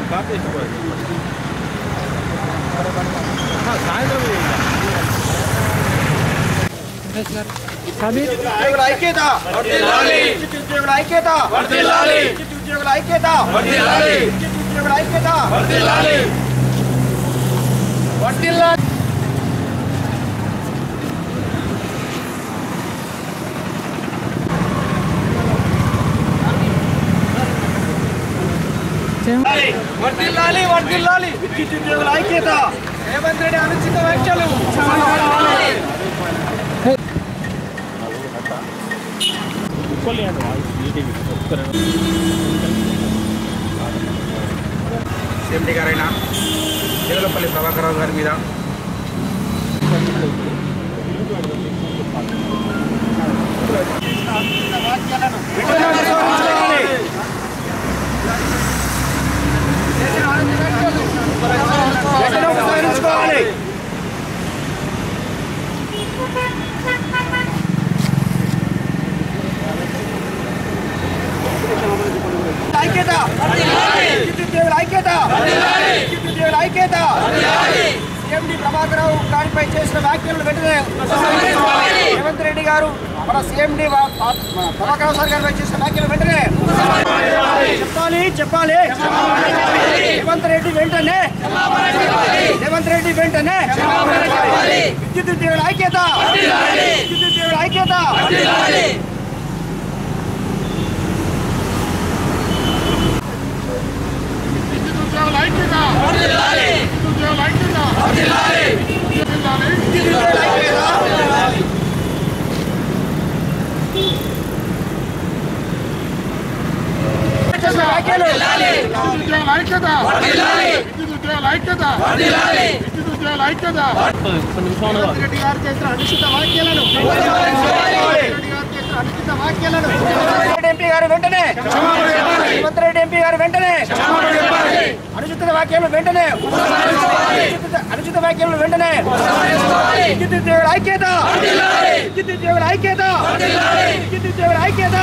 ఉద్యోగుల ఐక్యత విద్యుత్ ఉద్యోగుల ఐక్యత విద్యుత్ ఉద్యోగుల ఐక్యత విద్యుత్ ఉద్యోగుల ఐక్యత వర్దిల్లాలి వర్దిల్లాలి విద్యుత్ ఉద్యోగుల ఐక్యత రేవంత్ రెడ్డి అనుచిత వ్యాఖ్యలు సీఎండీ గారైన దేవులపల్లి ప్రభాకరరావు గారి మీద వెంటనే ఉపసంహరించుకోవాలి ఐక్యత విద్యుత్ ఉద్యోగుల ఐక్యత విద్యుత్ ఉద్యోగుల ఐక్యత సీఎండి ప్రభాకరరావు గారిపై చేసిన వ్యాఖ్యలను వెంటనే రేవంత్ రెడ్డి గారు మన సీఎండి ప్రభాకరరావు సార్ గారిపై చేసిన వ్యాఖ్యలు వెంటనే చెప్పాలి చెప్పాలి రేవంత్ రెడ్డి వెంటనే రేవంత్ రెడ్డి వెంటనే విద్యుత్ ఉద్యోగుల ఐక్యత విద్యుత్ ఉద్యోగుల ఐక్యత చేసిన వ్యాఖ్యలు రేవంత్ రెడ్డి గారు చేసిన అనుచిత వ్యాఖ్యలను రెడ్డి గారు చేసిన అనుచిత వ్యాఖ్యలను రేవంత్ ఎంపీ గారు వెంటనే రేవంత్ రెడ్డి ఎంపీ గారు వెంటనే అనుచిత వ్యాఖ్యలు వెంటనే అనుచిత- అనుచిత వ్యాఖ్యలు వెంటనే విద్యుత్ ఉద్యోగుల ఐక్యత విద్యుత్ ఉద్యోగుల ఐక్యత విద్యుత్ ఉద్యోగుల ఐక్యత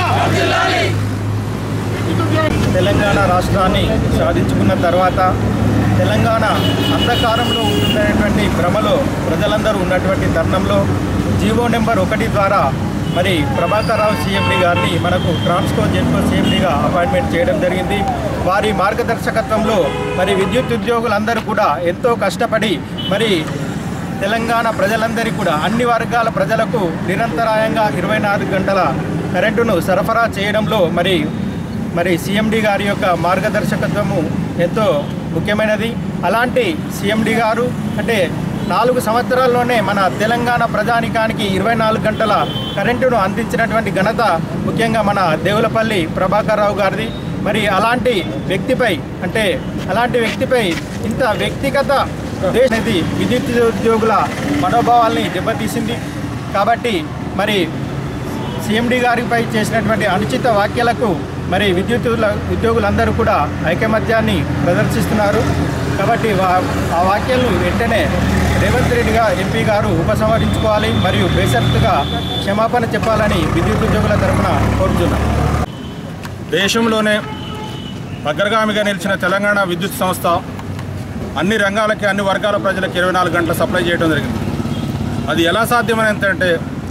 తెలంగాణ రాష్ట్రాన్ని సాధించుకున్న తర్వాత తెలంగాణ అంధకారంలో ఉంటున్నటువంటి భ్రమలో ప్రజలందరూ ఉన్నటువంటి తరుణంలో జీవో నెంబర్ ఒకటి ద్వారా మరి ప్రభాకర్ రావు సీఎండి గారిని మనకు ట్రాన్స్కో జెన్కో సీఎండిగా అపాయింట్మెంట్ చేయడం జరిగింది వారి మార్గదర్శకత్వంలో మరి విద్యుత్ ఉద్యోగులందరూ కూడా ఎంతో కష్టపడి మరి తెలంగాణ ప్రజలందరికీ కూడా అన్ని వర్గాల ప్రజలకు నిరంతరాయంగా ఇరవై నాలుగు గంటల కరెంటును సరఫరా చేయడంలో మరి మరి సీఎండి గారి యొక్క మార్గదర్శకత్వము ఎంతో ముఖ్యమైనది అలాంటి సీఎండి గారు అంటే నాలుగు సంవత్సరాల్లోనే మన తెలంగాణ ప్రజానికానికి ఇరవై నాలుగు గంటల కరెంటును అందించినటువంటి ఘనత ముఖ్యంగా మన దేవులపల్లి ప్రభాకర్ రావు గారిది మరి అలాంటి వ్యక్తిపై అంటే అలాంటి వ్యక్తిపై ఇంత వ్యక్తిగత దేశ అనేది విద్యుత్ ఉద్యోగుల మనోభావాల్ని దెబ్బతీసింది కాబట్టి మరి సీఎండి గారిపై చేసినటువంటి అనుచిత వ్యాఖ్యలకు మరి విద్యుత్ ఉద్యోగులందరూ కూడా ఐకమత్యాన్ని ప్రదర్శిస్తున్నారు కాబట్టి వా- ఆ వ్యాఖ్యలను వెంటనే రేవంత్ రెడ్డి గారు ఎంపీ గారు ఉపసంహరించుకోవాలి మరియు బేసరతుగా క్షమాపణ చెప్పాలని విద్యుత్ ఉద్యోగుల తరఫున కోరుతున్నాం దేశంలోనే అగ్రగామిగా నిలిచిన తెలంగాణ విద్యుత్ సంస్థ అన్ని రంగాలకి అన్ని వర్గాల ప్రజలకు ఇరవై నాలుగు గంటలు సప్లై చేయడం జరిగింది అది ఎలా సాధ్యమైనందంటే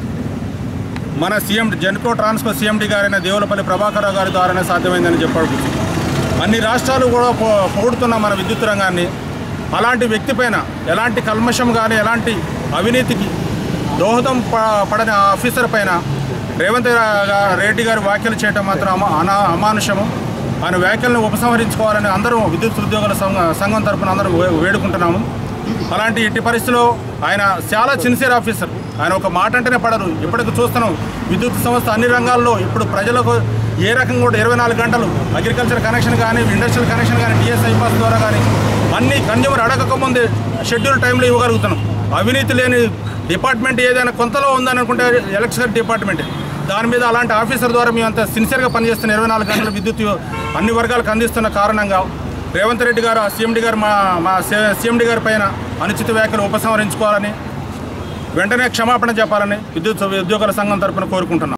మన సీఎం జెన్కో ట్రాన్స్కో సీఎండి గారైన దేవులపల్లి ప్రభాకర్ రావు గారి ద్వారానే సాధ్యమైందని చెప్పాడు అన్ని రాష్ట్రాలు కూడా పో- పొగుడుతున్న మన విద్యుత్ రంగాన్ని అలాంటి వ్యక్తి పైన ఎలాంటి కల్మషం కానీ ఎలాంటి అవినీతికి దోహదం ప- పడని ఆ ఆఫీసర్ పైన రేవంత్ రా- రెడ్డి గారు వ్యాఖ్యలు చేయడం మాత్రం అమా అనా అమానుషము ఆయన వ్యాఖ్యలను ఉపసంహరించుకోవాలని అందరూ విద్యుత్ ఉద్యోగుల సంఘ సంఘం తరపున అందరూ వే- వేడుకుంటున్నాము అలాంటి ఇట్టి పరిస్థితిలో ఆయన చాలా సిన్సియర్ ఆఫీసర్ ఆయన ఒక మాట అంటేనే పడరు ఇప్పటికి చూస్తున్నాం విద్యుత్ సంస్థ అన్ని రంగాల్లో ఇప్పుడు ప్రజలకు ఏ రకంగా కూడా ఇరవై నాలుగు గంటలు అగ్రికల్చర్ కనెక్షన్ కానీ ఇండస్ట్రియల్ కనెక్షన్ కానీ టీఎస్ఐ పాస్ ద్వారా కానీ అన్ని కన్జ్యూమర్ అడగకముందే షెడ్యూల్ టైంలో ఇవ్వగలుగుతున్నాం అవినీతి లేని డిపార్ట్మెంట్ ఏదైనా కొంతలో ఉందని అనుకుంటే ఎలక్ట్రిసిటీ డిపార్ట్మెంట్ దాని మీద అలాంటి ఆఫీసర్ ద్వారా మేము అంత సిన్సియర్గా పనిచేస్తున్న ఇరవై నాలుగు గంటల విద్యుత్ అన్ని వర్గాలకు అందిస్తున్న కారణంగా రేవంత్ రెడ్డి గారు సీఎండి గారు మా మా సీఎండి గారి పైన అనుచిత వ్యాఖ్యలు ఉపసంహరించుకోవాలని వెంటనే క్షమాపణ చెప్పాలని విద్యుత్ ఉద్యోగుల సంఘం తరపున కోరుకుంటున్నాం